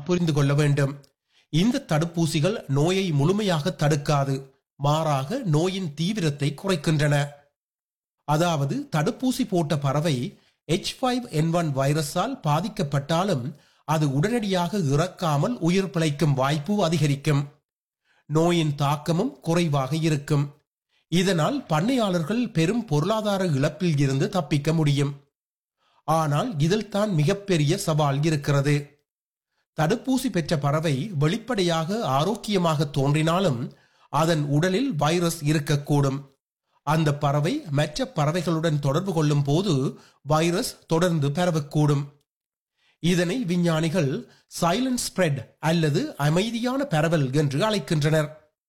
புரிந்து கொள்ள வேண்டும் இந்த தடுப்பூசிகள் நோயை முழுமையாக தடுக்காது மாறாக நோயின் தீவிரத்தை குறைக்கின்றன அதாவது தடுப்பூசி போட்ட பறவை எச் ஃபைவ் என் ஒன் வைரஸால் பாதிக்கப்பட்டாலும் அது உடனடியாக இறக்காமல் உயிர் பிழைக்கும் வாய்ப்பு அதிகரிக்கும் நோயின் தாக்கமும் குறைவாக இருக்கும் இதனால் பண்ணையாளர்கள் பெரும் பொருளாதார இழப்பில் இருந்து தப்பிக்க முடியும் ஆனால் இதில் தான் மிகப்பெரிய சவால் இருக்கிறது தடுப்பூசி பெற்ற பறவை வெளிப்படையாக ஆரோக்கியமாக தோன்றினாலும் அதன் உடலில் வைரஸ் இருக்கக்கூடும் அந்த பறவை மற்ற பறவைகளுடன் தொடர்பு கொள்ளும் போது வைரஸ் தொடர்ந்து பரவக்கூடும் இதனை விஞ்ஞானிகள் சைலண்ட் ஸ்ப்ரெட் அல்லது அமைதியான பரவல் என்று அழைக்கின்றனர்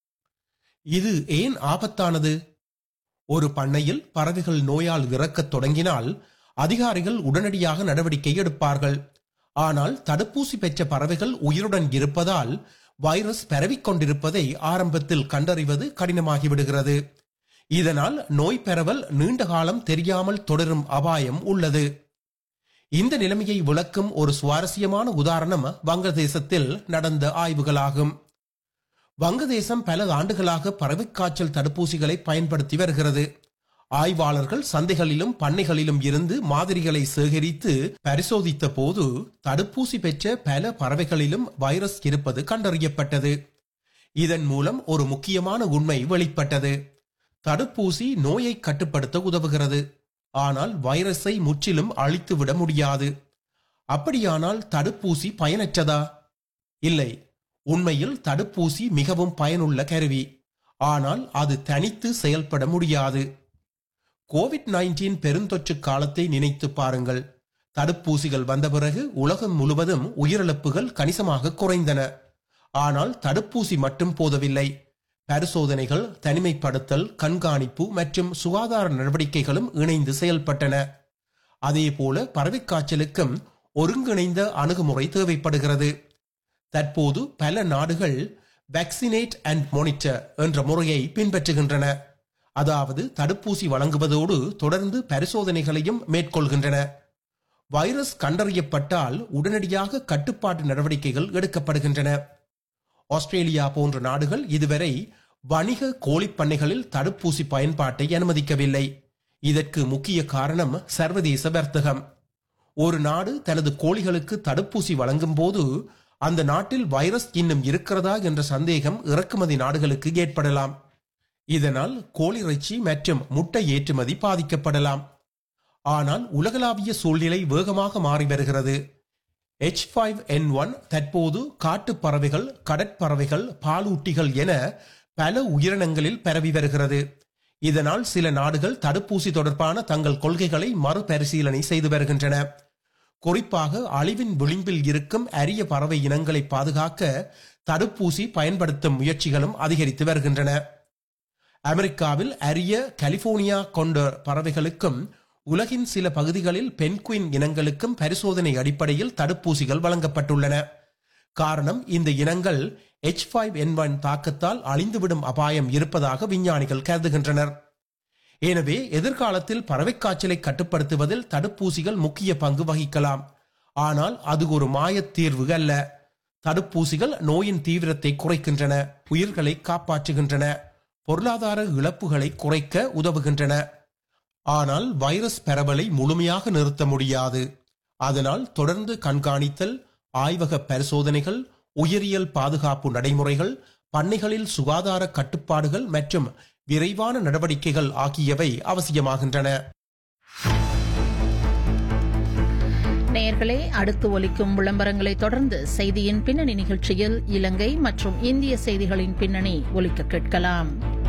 இது ஏன் ஆபத்தானது ஒரு பண்ணையில் பறவைகள் நோயால் இறக்கத் தொடங்கினால் அதிகாரிகள் உடனடியாக நடவடிக்கை எடுப்பார்கள் ஆனால் தடுப்பூசி பெற்ற பறவைகள் உயிருடன் இருப்பதால் வைரஸ் பரவிக் கொண்டிருப்பதை ஆரம்பத்தில் கண்டறிவது கடினமாகிவிடுகிறது இதனால் நோய் பரவல் நீண்ட காலம் தெரியாமல் தொடரும் அபாயம் உள்ளது இந்த நிலைமையை விளக்கும் ஒரு சுவாரஸ்யமான உதாரணம் வங்கதேசத்தில் நடந்த ஆய்வுகளாகும் வங்கதேசம் பல ஆண்டுகளாக பறவைக் காய்ச்சல் தடுப்பூசிகளை பயன்படுத்தி வருகிறது ஆய்வாளர்கள் சந்தைகளிலும் பண்ணைகளிலும் இருந்து மாதிரிகளை சேகரித்து பரிசோதித்த போது தடுப்பூசி பெற்ற பல பறவைகளிலும் வைரஸ் இருப்பது கண்டறியப்பட்டது இதன் மூலம் ஒரு முக்கியமான உண்மை வெளிப்பட்டது தடுப்பூசி நோயை கட்டுப்படுத்த உதவுகிறது ஆனால் வைரஸை முற்றிலும் அழித்துவிட முடியாது அப்படியானால் தடுப்பூசி பயனற்றதா இல்லை உண்மையில் தடுப்பூசி மிகவும் பயனுள்ள கருவி ஆனால் அது தனித்து செயல்பட முடியாது கோவிட் நைன்டீன் பெருந்தொற்று காலத்தை நினைத்து பாருங்கள் தடுப்பூசிகள் வந்த பிறகு உலகம் முழுவதும் உயிரிழப்புகள் கணிசமாக குறைந்தன ஆனால் தடுப்பூசி மட்டும் போதவில்லை பரிசோதனைகள் தனிமைப்படுத்தல் கண்காணிப்பு மற்றும் சுகாதார நடவடிக்கைகளும் இணைந்து செயல்பட்டன அதேபோல பறவைக் காய்ச்சலுக்கும் ஒருங்கிணைந்த அணுகுமுறை தேவைப்படுகிறது தற்போது பல நாடுகள் வேக்சினேட் அண்ட் மானிட்டர் என்ற முறையை பின்பற்றுகின்றன அதாவது தடுப்பூசி வழங்குவதோடு தொடர்ந்து பரிசோதனைகளையும் மேற்கொள்கின்றன வைரஸ் கண்டறியப்பட்டால் உடனடியாக கட்டுப்பாட்டு நடவடிக்கைகள் எடுக்கப்படுகின்றன ஆஸ்திரேலியா போன்ற நாடுகள் இதுவரை வணிக கோழிப்பண்ணைகளில் தடுப்பூசி பயன்பாட்டை அனுமதிக்கவில்லை இதற்கு முக்கிய காரணம் சர்வதேச வர்த்தகம் ஒரு நாடு தனது கோழிகளுக்கு தடுப்பூசி வழங்கும் போது அந்த நாட்டில் வைரஸ் இன்னும் இருக்கிறதா என்ற சந்தேகம் இறக்குமதி நாடுகளுக்கு ஏற்படலாம் இதனால் கோழி இறைச்சி மற்றும் முட்டை ஏற்றுமதி பாதிக்கப்படலாம் ஆனால் உலகளாவிய சூழ்நிலை வேகமாக மாறி வருகிறது எச் ஃபைவ் என் ஒன் தற்போது காட்டுப் பறவைகள் கடற்பறவைகள் பாலூட்டிகள் என பல உயிரினங்களில் பரவி வருகிறது இதனால் சில நாடுகள் தடுப்பூசி தொடர்பான தங்கள் கொள்கைகளை மறுபரிசீலனை செய்து வருகின்றன குறிப்பாக அழிவின் விளிம்பில் இருக்கும் அரிய பறவை இனங்களை பாதுகாக்க தடுப்பூசி பயன்படுத்தும் முயற்சிகளும் அதிகரித்து வருகின்றன அமெரிக்காவில் அரிய கலிபோர்னியா கொண்ட பறவைகளுக்கும் உலகின் சில பகுதிகளில் பென்குயின் இனங்களுக்கும் பரிசோதனை அடிப்படையில் தடுப்பூசிகள் வழங்கப்பட்டுள்ளன காரணம் இந்த இனங்கள் எச் ஃபைவ் என் ஒன் தாக்கத்தால் அழிந்துவிடும் அபாயம் இருப்பதாக விஞ்ஞானிகள் கருதுகின்றனர் எனவே எதிர்காலத்தில் பறவைக் காய்ச்சலை கட்டுப்படுத்துவதில் தடுப்பூசிகள் முக்கிய பங்கு வகிக்கலாம் ஆனால் அது ஒரு மாயத் தீர்வு அல்ல தடுப்பூசிகள் நோயின் தீவிரத்தை குறைக்கின்றன உயிர்களை காப்பாற்றுகின்றன பொருளாதார இழப்புகளை குறைக்க உதவுகின்றன ஆனால் வைரஸ் பரவலை முழுமையாக நிறுத்த முடியாது அதனால் தொடர்ந்து கண்காணித்தல் ஆய்வக பரிசோதனைகள் உயிரியல் பாதுகாப்பு நடைமுறைகள் பண்ணைகளில் சுகாதார கட்டுப்பாடுகள் மற்றும் விரைவான நடவடிக்கைகள் ஆகியவை அவசியமாகின்றன நேயர்களே அடுத்து ஒலிக்கும் விளம்பரங்களை தொடர்ந்து செய்தியின் பின்னணி நிகழ்ச்சியில் இலங்கை மற்றும் இந்திய செய்திகளின் பின்னணி ஒலிக்க கேட்கலாம்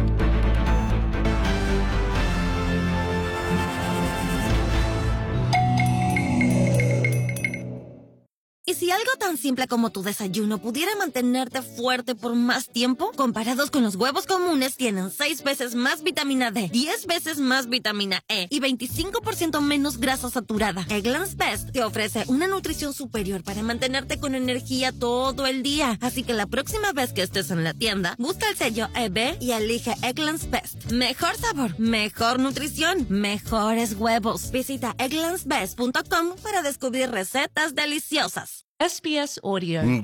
¿Y si algo tan simple como tu desayuno pudiera mantenerte fuerte por más tiempo? Comparados con los huevos comunes, tienen 6 veces más vitamina D, 10 veces más vitamina E y 25% menos grasa saturada. Eggland's Best te ofrece una nutrición superior para mantenerte con energía todo el día. Así que la próxima vez que estés en la tienda, busca el sello EB y elige Eggland's Best. Mejor sabor, mejor nutrición, mejores huevos. Visita egglandsbest.com para descubrir recetas deliciosas. SBS Audio.